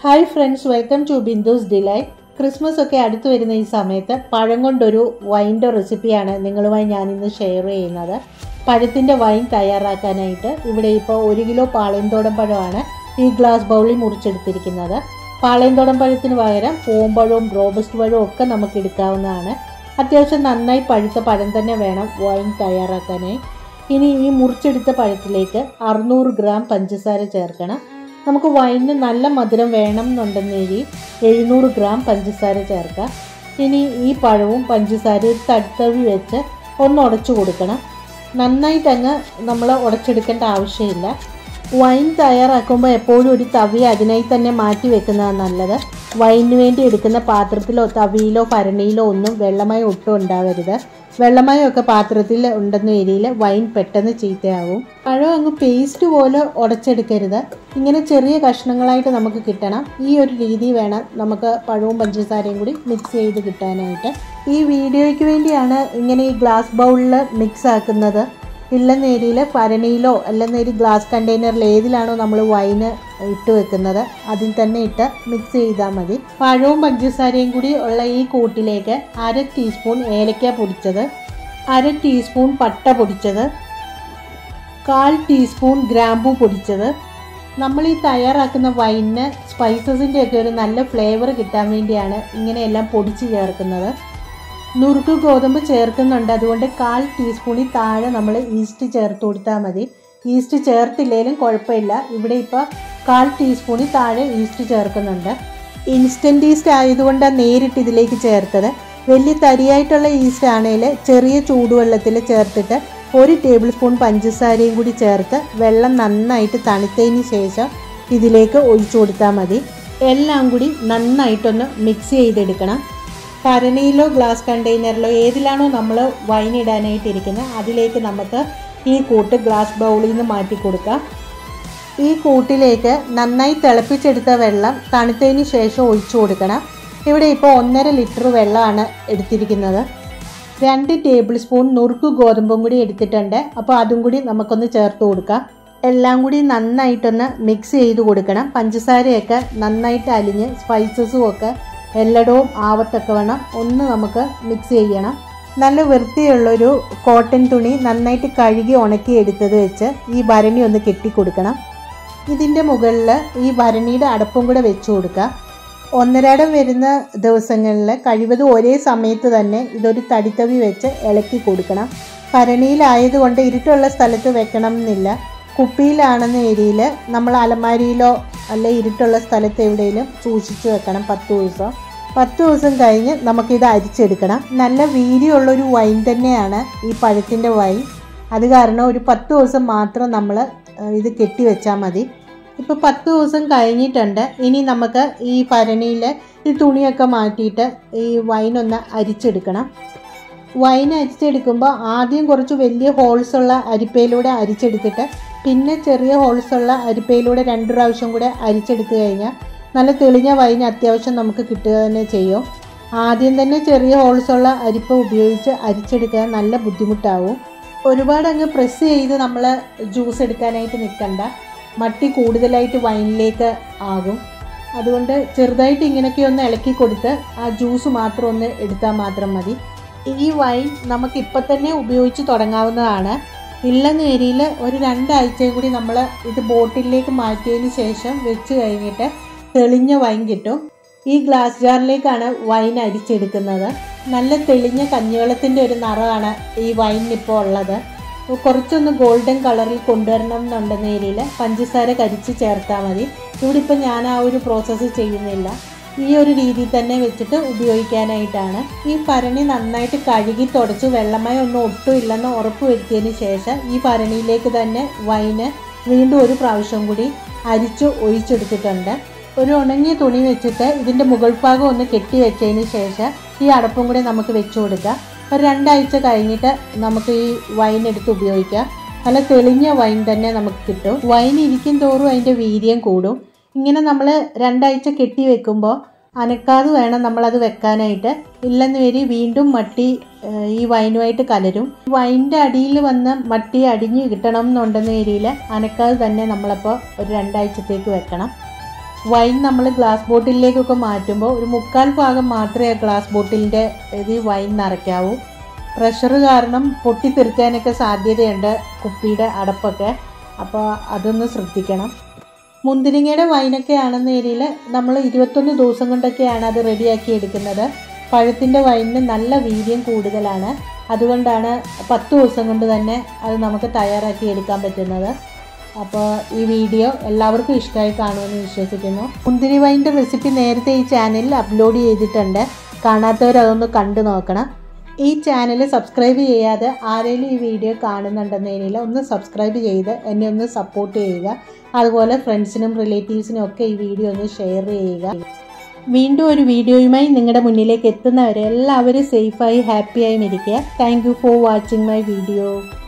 hi friends welcome to Bindu's delight Christmas ഒക്കെ അടുത്ത് വരുന്ന ഈ സമയത്ത് പഴം കൊണ്ടൊരു വൈൻ്റെ റെസിപ്പിയാണ് നിങ്ങളുമായി ഞാൻ ഇന്ന് ഷെയർ ചെയ്യുന്നത് പഴത്തിൻ്റെ വൈൻ തയ്യാറാക്കാനായിട്ട് ഇവിടെ ഇപ്പോൾ ഒരു കിലോ പാളയംതോടൻ പഴമാണ് ഈ ഗ്ലാസ് ബൗളിൽ മുറിച്ചെടുത്തിരിക്കുന്നത് പാളയംതോടൻ പഴത്തിന് പകരം പൂമ്പഴവും റോബസ്റ്റ് പഴവും ഒക്കെ നമുക്ക് എടുക്കാവുന്നതാണ് അത്യാവശ്യം നന്നായി പഴുത്ത പഴം തന്നെ വേണം വൈൻ തയ്യാറാക്കാനായി ഇനി ഈ മുറിച്ചെടുത്ത പഴത്തിലേക്ക് അറുന്നൂറ് ഗ്രാം പഞ്ചസാര ചേർക്കണം നമുക്ക് വൈനിന് നല്ല മധുരം വേണം എന്നുണ്ടെന്നേരി എഴുന്നൂറ് ഗ്രാം പഞ്ചസാര ചേർക്കാം ഇനി ഈ പഴവും പഞ്ചസാരയും തടുത്തവി വെച്ച് ഒന്ന് ഉടച്ചു കൊടുക്കണം നന്നായിട്ടങ്ങ് നമ്മൾ ഉടച്ചെടുക്കേണ്ട ആവശ്യമില്ല വൈൻ തയ്യാറാക്കുമ്പോൾ എപ്പോഴും ഒരു തവി അതിനായി തന്നെ മാറ്റി വെക്കുന്നതാണ് നല്ലത് വൈനിന് വേണ്ടി എടുക്കുന്ന പാത്രത്തിലോ തവിയിലോ ഭരണിയിലോ ഒന്നും വെള്ളമായി ഒട്ടും ഉണ്ടാവരുത് വെള്ളമയമൊക്കെ പാത്രത്തിൽ ഉണ്ടെന്ന ഏരിയയിൽ വൈൻ പെട്ടെന്ന് ചീത്തയാവും പഴം അങ്ങ് പേസ്റ്റ് പോലെ ഉടച്ചെടുക്കരുത് ഇങ്ങനെ ചെറിയ കഷ്ണങ്ങളായിട്ട് നമുക്ക് കിട്ടണം ഈ ഒരു രീതി വേണം നമുക്ക് പഴവും പഞ്ചസാരയും കൂടി മിക്സ് ചെയ്ത് കിട്ടാനായിട്ട് ഈ വീഡിയോയ്ക്ക് വേണ്ടിയാണ് ഇങ്ങനെ ഈ ഗ്ലാസ് ബൗളിൽ മിക്സ് ആക്കുന്നത് ഇല്ലെന്ന ഏരിയയിൽ ഭരണിയിലോ അല്ലെന്നൊരു ഗ്ലാസ് കണ്ടെയ്നറിൽ ഏതിലാണോ നമ്മൾ വൈന് ഇട്ട് വെക്കുന്നത് അതിൽ തന്നെ ഇട്ട് മിക്സ് ചെയ്താൽ മതി പഴവും പഞ്ചസാരയും കൂടി ഉള്ള ഈ കൂട്ടിലേക്ക് അര ടീസ്പൂൺ ഏലക്ക പൊടിച്ചത് അര ടീസ്പൂൺ പട്ട പൊടിച്ചത് കാൽ ടീസ്പൂൺ ഗ്രാമ്പൂ പൊടിച്ചത് നമ്മൾ ഈ തയ്യാറാക്കുന്ന വൈനിന് സ്പൈസസിൻ്റെ ഒക്കെ ഒരു നല്ല ഫ്ലേവർ കിട്ടാൻ വേണ്ടിയാണ് ഇങ്ങനെയെല്ലാം പൊടിച്ച് ചേർക്കുന്നത് നുറുക്ക് ഗോതമ്പ് ചേർക്കുന്നുണ്ട് അതുകൊണ്ട് കാൽ ടീസ്പൂണിൽ താഴെ നമ്മൾ ഈസ്റ്റ് ചേർത്ത് കൊടുത്താൽ മതി ഈസ്റ്റ് ചേർത്തില്ലെങ്കിലും കുഴപ്പമില്ല ഇവിടെ ഇപ്പോൾ കാൽ ടീസ്പൂണിൽ താഴെ ഈസ്റ്റ് ചേർക്കുന്നുണ്ട് ഇൻസ്റ്റൻറ്റ് ഈസ്റ്റ് ആയതുകൊണ്ട് നേരിട്ട് ഇതിലേക്ക് ചേർത്തത് വലിയ തരിയായിട്ടുള്ള ഈസ്റ്റ് ആണെങ്കിൽ ചെറിയ ചൂടുവെള്ളത്തിൽ ചേർത്തിട്ട് ഒരു ടേബിൾ സ്പൂൺ പഞ്ചസാരയും കൂടി ചേർത്ത് വെള്ളം നന്നായിട്ട് തണുത്തതിന് ശേഷം ഇതിലേക്ക് ഒഴിച്ചു കൊടുത്താൽ മതി എല്ലാം കൂടി നന്നായിട്ടൊന്ന് മിക്സ് ചെയ്തെടുക്കണം ഭരണിയിലോ ഗ്ലാസ് കണ്ടെയ്നറിലോ ഏതിലാണോ നമ്മൾ വൈൻ ഇടാനായിട്ട് ഇരിക്കുന്നത് അതിലേക്ക് നമുക്ക് ഈ കൂട്ട് ഗ്ലാസ് ബൗളിൽ നിന്ന് മാറ്റി കൊടുക്കാം ഈ കൂട്ടിലേക്ക് നന്നായി തിളപ്പിച്ചെടുത്ത വെള്ളം തണുത്തതിന് ശേഷം ഒഴിച്ചു കൊടുക്കണം ഇവിടെ ഇപ്പോൾ ഒന്നര ലിറ്റർ വെള്ളമാണ് എടുത്തിരിക്കുന്നത് രണ്ട് ടേബിൾ സ്പൂൺ നുറുക്ക് ഗോതമ്പും കൂടി എടുത്തിട്ടുണ്ട് അപ്പോൾ അതും കൂടി നമുക്കൊന്ന് ചേർത്ത് കൊടുക്കാം എല്ലാം കൂടി നന്നായിട്ടൊന്ന് മിക്സ് ചെയ്ത് കൊടുക്കണം പഞ്ചസാരയൊക്കെ നന്നായിട്ട് അലിഞ്ഞ് സ്പൈസസും ഒക്കെ എല്ലായിടവും ആവത്തൊക്കെ വേണം ഒന്ന് നമുക്ക് മിക്സ് ചെയ്യണം നല്ല വൃത്തിയുള്ളൊരു കോട്ടൺ തുണി നന്നായിട്ട് കഴുകി ഉണക്കി എടുത്തത് വെച്ച് ഈ ഭരണി ഒന്ന് കെട്ടി കൊടുക്കണം ഇതിൻ്റെ മുകളിൽ ഈ ഭരണിയുടെ അടപ്പും കൂടെ വെച്ച് കൊടുക്കുക ഒന്നരാടം വരുന്ന ദിവസങ്ങളിൽ കഴിവതും ഒരേ സമയത്ത് തന്നെ ഇതൊരു തടിത്തവി വെച്ച് ഇളക്കി കൊടുക്കണം ഭരണിയിലായതുകൊണ്ട് ഇരുട്ടുള്ള സ്ഥലത്ത് വെക്കണം എന്നില്ല കുപ്പിയിലാണെന്ന ഏരിയയിൽ നമ്മൾ അലമാരിയിലോ അല്ലെ ഇരുട്ടുള്ള സ്ഥലത്ത് എവിടെയെങ്കിലും സൂക്ഷിച്ചു വെക്കണം പത്ത് ദിവസം പത്ത് ദിവസം കഴിഞ്ഞ് നമുക്കിത് അരിച്ചെടുക്കണം നല്ല വീതിയുള്ളൊരു വൈൻ തന്നെയാണ് ഈ പഴത്തിൻ്റെ വൈൻ അത് കാരണം ഒരു പത്ത് ദിവസം മാത്രം നമ്മൾ ഇത് കെട്ടി വെച്ചാൽ മതി ഇപ്പോൾ പത്ത് ദിവസം കഴിഞ്ഞിട്ടുണ്ട് ഇനി നമുക്ക് ഈ ഭരണിയിൽ ഈ തുണിയൊക്കെ മാറ്റിയിട്ട് ഈ വൈനൊന്ന് അരിച്ചെടുക്കണം വൈൻ അരിച്ചെടുക്കുമ്പോൾ ആദ്യം കുറച്ച് വലിയ ഹോൾസ് ഉള്ള അരിപ്പയിലൂടെ അരിച്ചെടുത്തിട്ട് പിന്നെ ചെറിയ ഹോൾസ് ഉള്ള അരിപ്പയിലൂടെ രണ്ട് പ്രാവശ്യം കൂടെ അരിച്ചെടുത്തു കഴിഞ്ഞാൽ നല്ല തെളിഞ്ഞ വൈൻ അത്യാവശ്യം നമുക്ക് കിട്ടുക തന്നെ ചെയ്യും ആദ്യം തന്നെ ചെറിയ ഹോൾസ് ഉള്ള അരിപ്പ ഉപയോഗിച്ച് അരിച്ചെടുക്കാൻ നല്ല ബുദ്ധിമുട്ടാവും ഒരുപാട് അങ്ങ് പ്രസ് ചെയ്ത് നമ്മൾ ജ്യൂസ് എടുക്കാനായിട്ട് നിൽക്കണ്ട മട്ടി കൂടുതലായിട്ട് വൈനിലേക്ക് ആകും അതുകൊണ്ട് ചെറുതായിട്ട് ഇങ്ങനെയൊക്കെ ഒന്ന് ഇളക്കി കൊടുത്ത് ആ ജ്യൂസ് മാത്രം ഒന്ന് എടുത്താൽ മാത്രം മതി ഈ വൈൻ നമുക്ക് ഇപ്പം തന്നെ ഉപയോഗിച്ച് തുടങ്ങാവുന്നതാണ് ഇല്ലെന്ന ഏരിയയിൽ ഒരു രണ്ടാഴ്ചയും കൂടി നമ്മൾ ഇത് ബോട്ടിലേക്ക് മാറ്റിയതിന് ശേഷം വെച്ച് കഴിഞ്ഞിട്ട് തെളിഞ്ഞ വൈൻ കിട്ടും ഈ ഗ്ലാസ് ജാറിലേക്കാണ് വൈൻ അരിച്ചെടുക്കുന്നത് നല്ല തെളിഞ്ഞ കഞ്ഞിവെള്ളത്തിൻ്റെ ഒരു നിറമാണ് ഈ വൈനിപ്പോൾ ഉള്ളത് കുറച്ചൊന്ന് ഗോൾഡൻ കളറിൽ കൊണ്ടുവരണം എന്നുണ്ടെന്ന ഏരിയയിൽ പഞ്ചസാര കരിച്ച് ചേർത്താൽ മതി ഇവിടെ ഇപ്പം ഞാൻ ആ ഒരു പ്രോസസ്സ് ചെയ്യുന്നില്ല ഈ ഒരു രീതിയിൽ തന്നെ വെച്ചിട്ട് ഉപയോഗിക്കാനായിട്ടാണ് ഈ ഭരണി നന്നായിട്ട് കഴുകി തുടച്ച് വെള്ളമയം ഒന്നും ഒട്ടും ഇല്ലെന്ന് ഉറപ്പ് വരുത്തിയതിന് ശേഷം ഈ ഭരണിയിലേക്ക് തന്നെ വൈന് വീണ്ടും ഒരു പ്രാവശ്യം കൂടി അരിച്ച് ഒഴിച്ചെടുത്തിട്ടുണ്ട് ഒരു ഉണങ്ങിയ തുണി വെച്ചിട്ട് ഇതിൻ്റെ മുകൾ ഭാഗം ഒന്ന് കെട്ടി വെച്ചതിന് ശേഷം ഈ അടപ്പും കൂടി നമുക്ക് വെച്ച് കൊടുക്കാം ഒരു രണ്ടാഴ്ച കഴിഞ്ഞിട്ട് നമുക്ക് ഈ വൈൻ എടുത്ത് ഉപയോഗിക്കാം നല്ല തെളിഞ്ഞ വൈൻ തന്നെ നമുക്ക് കിട്ടും വൈൻ ഇരിക്കും തോറും അതിൻ്റെ വീര്യം കൂടും ഇങ്ങനെ നമ്മൾ രണ്ടാഴ്ച കെട്ടി വെക്കുമ്പോൾ അനക്കാതെ വേണം നമ്മളത് വെക്കാനായിട്ട് ഇല്ലെന്ന് വരി വീണ്ടും മട്ടി ഈ വൈനുമായിട്ട് കലരും വൈൻ്റെ അടിയിൽ വന്ന് മട്ടി അടിഞ്ഞ് കിട്ടണം എന്നുണ്ടെന്ന ഏരിയയിൽ അനക്കാതെ തന്നെ നമ്മളപ്പോൾ ഒരു രണ്ടാഴ്ചത്തേക്ക് വെക്കണം വൈൻ നമ്മൾ ഗ്ലാസ് ബോട്ടിലിലേക്കൊക്കെ മാറ്റുമ്പോൾ ഒരു മുക്കാൽ ഭാഗം മാത്രമേ ഗ്ലാസ് ബോട്ടിലിൻ്റെ ഇത് വൈൻ നിറയ്ക്കാവൂ പ്രഷർ കാരണം പൊട്ടിത്തെറിക്കാനൊക്കെ സാധ്യതയുണ്ട് കുപ്പിയുടെ അടപ്പൊക്കെ അപ്പോൾ അതൊന്ന് ശ്രദ്ധിക്കണം മുന്തിരിങ്ങയുടെ വൈനൊക്കെ ആണെന്ന ഏരിയയിൽ നമ്മൾ ഇരുപത്തൊന്ന് ദിവസം കൊണ്ടൊക്കെയാണ് അത് റെഡിയാക്കി എടുക്കുന്നത് പഴത്തിൻ്റെ വൈനിന് നല്ല വീര്യം കൂടുതലാണ് അതുകൊണ്ടാണ് പത്ത് ദിവസം കൊണ്ട് തന്നെ അത് നമുക്ക് തയ്യാറാക്കി എടുക്കാൻ പറ്റുന്നത് അപ്പോൾ ഈ വീഡിയോ എല്ലാവർക്കും ഇഷ്ടമായി കാണുമെന്ന് വിശ്വസിക്കുന്നു മുന്തിരി വൈൻ്റെ റെസിപ്പി നേരത്തെ ഈ ചാനലിൽ അപ്ലോഡ് ചെയ്തിട്ടുണ്ട് കാണാത്തവർ അതൊന്ന് കണ്ടു നോക്കണം ഈ ചാനൽ സബ്സ്ക്രൈബ് ചെയ്യാതെ ആരെങ്കിലും ഈ വീഡിയോ കാണുന്നുണ്ടെന്നതിൽ ഒന്ന് സബ്സ്ക്രൈബ് ചെയ്ത് എന്നെ ഒന്ന് സപ്പോർട്ട് ചെയ്യുക അതുപോലെ ഫ്രണ്ട്സിനും റിലേറ്റീവ്സിനും ഒക്കെ ഈ വീഡിയോ ഒന്ന് ഷെയർ ചെയ്യുക വീണ്ടും ഒരു വീഡിയോയുമായി നിങ്ങളുടെ മുന്നിലേക്ക് എത്തുന്നവരെ എല്ലാവരും സേഫായി ഹാപ്പിയായും ഇരിക്കുക thank you for watching my video